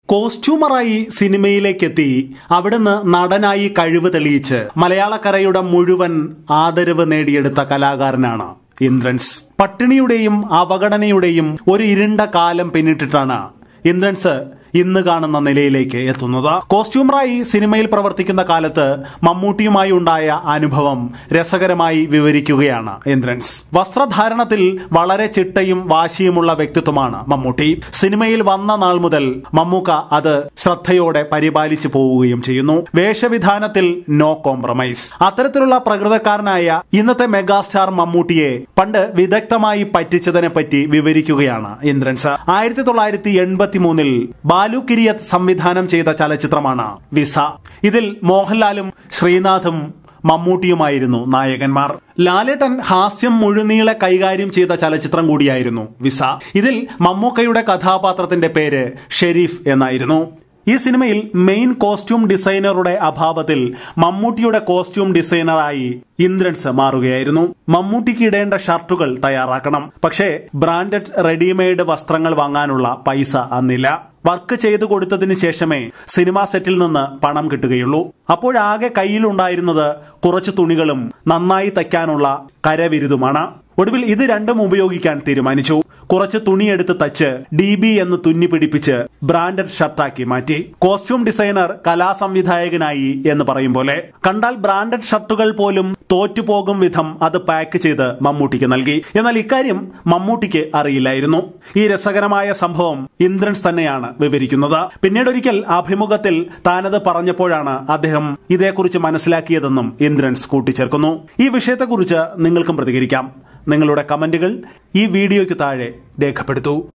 കോസ്റ്റ്യൂമറായി സിനിമയിലേക്കെത്തി അവിടുന്ന് നടനായി കഴിവ് തെളിയിച്ച് മലയാളക്കരയുടെ മുഴുവൻ ആദരവ് നേടിയെടുത്ത കലാകാരനാണ് ഇന്ദ്രൻസ് പട്ടിണിയുടെയും അവഗണനയുടെയും ഒരു ഇരുണ്ട കാലം പിന്നിട്ടിട്ടാണ് ഇന്ദ്രൻസ് ഇന്ന് കാണുന്ന നിലയിലേക്ക് എത്തുന്നത് കോസ്റ്റ്യൂമറായി സിനിമയിൽ പ്രവർത്തിക്കുന്ന കാലത്ത് മമ്മൂട്ടിയുമായി ഉണ്ടായ അനുഭവം രസകരമായി വിവരിക്കുകയാണ് ഇന്ദ്രൻസ് വസ്ത്രധാരണത്തിൽ വളരെ ചിട്ടയും വാശിയുമുള്ള വ്യക്തിത്വമാണ് മമ്മൂട്ടി സിനിമയിൽ വന്ന നാൾ മുതൽ മമ്മൂക്ക അത് ശ്രദ്ധയോടെ പരിപാലിച്ചു പോവുകയും ചെയ്യുന്നു വേഷവിധാനത്തിൽ നോ കോംപ്രമൈസ് അത്തരത്തിലുള്ള പ്രകൃതക്കാരനായ ഇന്നത്തെ മെഗാസ്റ്റാർ മമ്മൂട്ടിയെ പണ്ട് വിദഗ്ധമായി പറ്റിച്ചതിനെ പറ്റി വിവരിക്കുകയാണ് ഇന്ദ്രൻസ് ആയിരത്തി തൊള്ളായിരത്തി എൺപത്തി മൂന്നിൽ ബാലു കിരിയത്ത് സംവിധാനം ചെയ്ത ചലച്ചിത്രമാണ് വിസ ഇതിൽ മോഹൻലാലും ശ്രീനാഥും മമ്മൂട്ടിയുമായിരുന്നു നായകന്മാർ ലാലേട്ടൻ ഹാസ്യം മുഴുനീളെ കൈകാര്യം ചെയ്ത ചലച്ചിത്രം കൂടിയായിരുന്നു വിസ ഇതിൽ മമ്മൂക്കയുടെ കഥാപാത്രത്തിന്റെ പേര് ഷെരീഫ് എന്നായിരുന്നു ഈ സിനിമയിൽ മെയിൻ കോസ്റ്റ്യൂം ഡിസൈനറുടെ അഭാവത്തിൽ മമ്മൂട്ടിയുടെ കോസ്റ്റ്യൂം ഡിസൈനറായി ഇന്ദ്രൻസ് മാറുകയായിരുന്നു മമ്മൂട്ടിക്ക് ഇടേണ്ട ഷർട്ടുകൾ തയ്യാറാക്കണം പക്ഷേ ബ്രാൻഡഡ് റെഡിമെയ്ഡ് വസ്ത്രങ്ങൾ വാങ്ങാനുള്ള പൈസ അന്നില്ല വർക്ക് ചെയ്തു കൊടുത്തതിന് ശേഷമേ സിനിമാ സെറ്റിൽ നിന്ന് പണം കിട്ടുകയുള്ളൂ അപ്പോഴാകെ കയ്യിലുണ്ടായിരുന്നത് കുറച്ച് തുണികളും നന്നായി തയ്ക്കാനുള്ള കരവിരുതുമാണ് ഒടുവിൽ ഇത് രണ്ടും ഉപയോഗിക്കാൻ തീരുമാനിച്ചു കുറച്ച് തുണിയെടുത്ത് തച്ച് ഡി ബി എന്ന് തുന്നി പിടിപ്പിച്ച് ബ്രാൻഡഡ് ഷർട്ടാക്കി മാറ്റി കോസ്റ്റ്യൂം ഡിസൈനർ കലാസംവിധായകനായി എന്ന് പറയും പോലെ കണ്ടാൽ ബ്രാൻഡഡ് ഷർട്ടുകൾ പോലും തോറ്റുപോകും വിധം അത് പാക്ക് ചെയ്ത് മമ്മൂട്ടിക്ക് നൽകി എന്നാൽ ഇക്കാര്യം മമ്മൂട്ടിക്ക് അറിയില്ലായിരുന്നു ഈ രസകരമായ സംഭവം ഇന്ദ്രൻസ് തന്നെയാണ് വിവരിക്കുന്നത് പിന്നീട് ഒരിക്കൽ അഭിമുഖത്തിൽ താനത് പറഞ്ഞപ്പോഴാണ് അദ്ദേഹം ഇതേക്കുറിച്ച് മനസ്സിലാക്കിയതെന്നും ഇന്ദ്രൻസ് കൂട്ടിച്ചേർക്കുന്നു ഈ വിഷയത്തെക്കുറിച്ച് നിങ്ങൾക്കും പ്രതികരിക്കാം നിങ്ങളുടെ കമന്റുകൾ ഈ വീഡിയോയ്ക്ക് താഴെ രേഖപ്പെടുത്തൂ